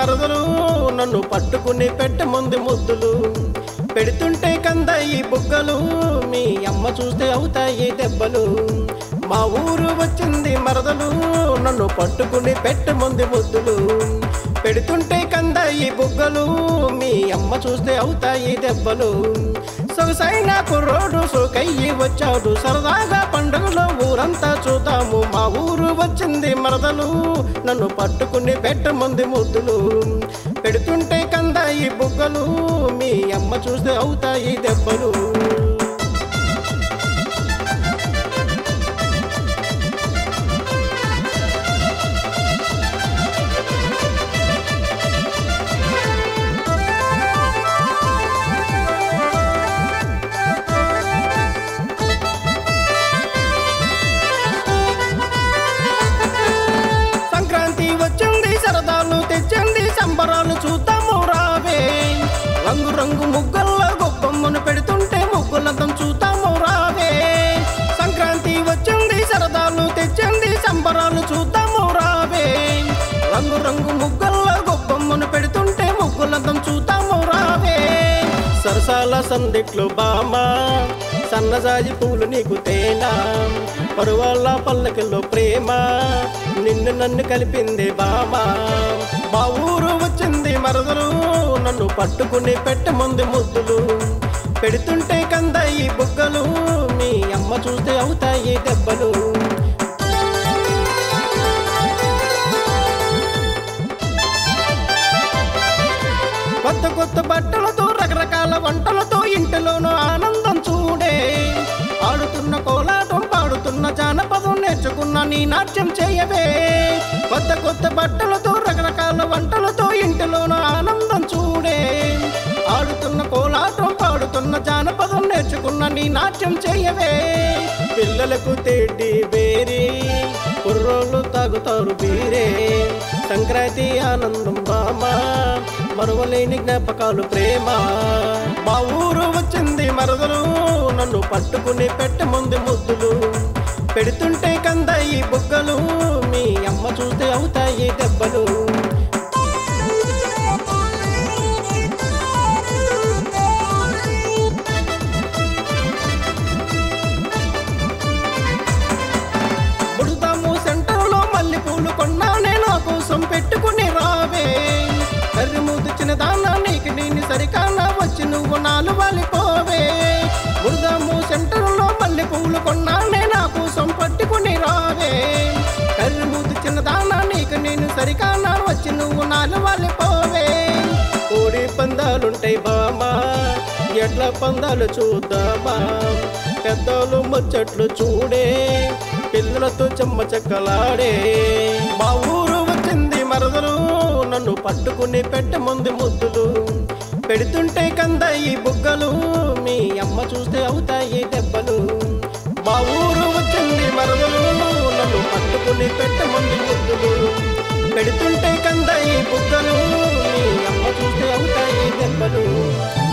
మరదలు నన్ను పట్టుకుని పెట్ట ముందు ముద్దులు పెడుతుంటే కంద ఈ బుగ్గలు మీ అమ్మ చూస్తే అవుతాయి దెబ్బలు మా ఊరు వచ్చింది మరదలు నన్ను పట్టుకుని పెట్ట ముందు ముద్దులు పెడుతుంటే కంద ఈ బుగ్గలు మీ అమ్మ చూస్తే అవుతాయి దెబ్బలు సొగసైన కుర్రోడు సోకయ్యి వచ్చాడు సరదాగా పండుగలో ఊరంతా చూద్దాము మా ఊరు వచ్చింది మరదలు నన్ను పట్టుకుని పెట్ట ముందు ముద్దులు పెడుతుంటే కంద ఈ బుగ్గలు మీ అమ్మ చూస్తే అవుతాయి దెబ్బలు సంక్రాంతి వచ్చింది సరదాలు తెచ్చింది సంబరాలు చూద్దాము రావే రంగు రంగు ముగ్గుల్లో గొప్పమ్మను పెడుతుంటే ముగ్గులతం చూద్దాము రావే సంక్రాంతి వచ్చింది సరదాలు తెచ్చింది సంబరాలు చూద్దాము రావే రంగు రంగు ముగ్గుల్లో గొప్పమ్మను పెడుతుంటే ముగ్గులతం చూద్దాము రావే సరసాల సందిట్లు బామ సన్నజాజి పూలు నీకు తేనా పరువాళ్ళ పల్లకిలో ప్రేమ నిన్ను నన్ను కలిపింది బామ మా ఊరు వచ్చింది మరదలు నన్ను పట్టుకుని పెట్ట ముందు ముద్దులు పెడుతుంటే కంద ఈ బుగ్గలు మీ అమ్మ చూస్తే అవుతాయి దెబ్బలు కొత్త కొత్త బట్టలతో రకరకాల వంటలతో ఇంటిలోనూ ఆనందం చూడే ఆడుతున్న కోలాటం పాడుతున్న జానపదం నేర్చుకున్న నీ నాట్యం చేయవే కొత్త కొత్త బట్టలతో రకరకాల వంటలతో ఇంటిలోనూ ఆనందం చూడే ఆడుతున్న కోలాటం పాడుతున్న జానపదం నేర్చుకున్న నీ నాట్యం చేయవే పిల్లలకు తేటి బేరి కుర్రోళ్ళు తాగుతారు బీరే సంక్రాంతి ఆనందం బామా మరువలేని జ్ఞాపకాలు ప్రేమ మా ఊరు వచ్చింది మరదలు నన్ను పట్టుకుని పెట్ట ముందు ముద్దులు పెడుతుంటే కంద ఈ బుగ్గలు మీ అమ్మ చూస్తే అవుతాయి దెబ్బలు బుడుదాము సెంటర్లో మల్లె పూలు కొన్నానే నా కోసం పెట్టుకుని రావే కర్రి ముదిచిన దానా నీకు నేను సరికానా వచ్చి నువ్వు నాలు వాలిపోవే బుడుదాము సెంటర్లో మల్లె పూలు కొన్నానే నా కోసం పట్టుకుని రావే కర్రి ముదిచిన దానా నీకు నేను సరికానా వచ్చి నువ్వు నాలు వాలిపోవే కోడి పందాలుంటాయి బామా ఎట్ల పందాలు చూద్దామా పెద్దలు ముచ్చట్లు చూడే పిల్లలతో చెమ్మ చెక్కలాడే మా ఊరు వచ్చింది మరదలు నన్ను పట్టుకుని పెట్ట ముందు ముద్దులు పెడుతుంటే కంద ఈ బుగ్గలు మీ అమ్మ చూస్తే అవుతాయి దెబ్బలు మా ఊరు వచ్చింది మరదలు నన్ను పట్టుకుని పెట్ట ముందు ముద్దులు పెడుతుంటే కంద ఈ బుగ్గలు మీ అమ్మ చూస్తే అవుతాయి దెబ్బలు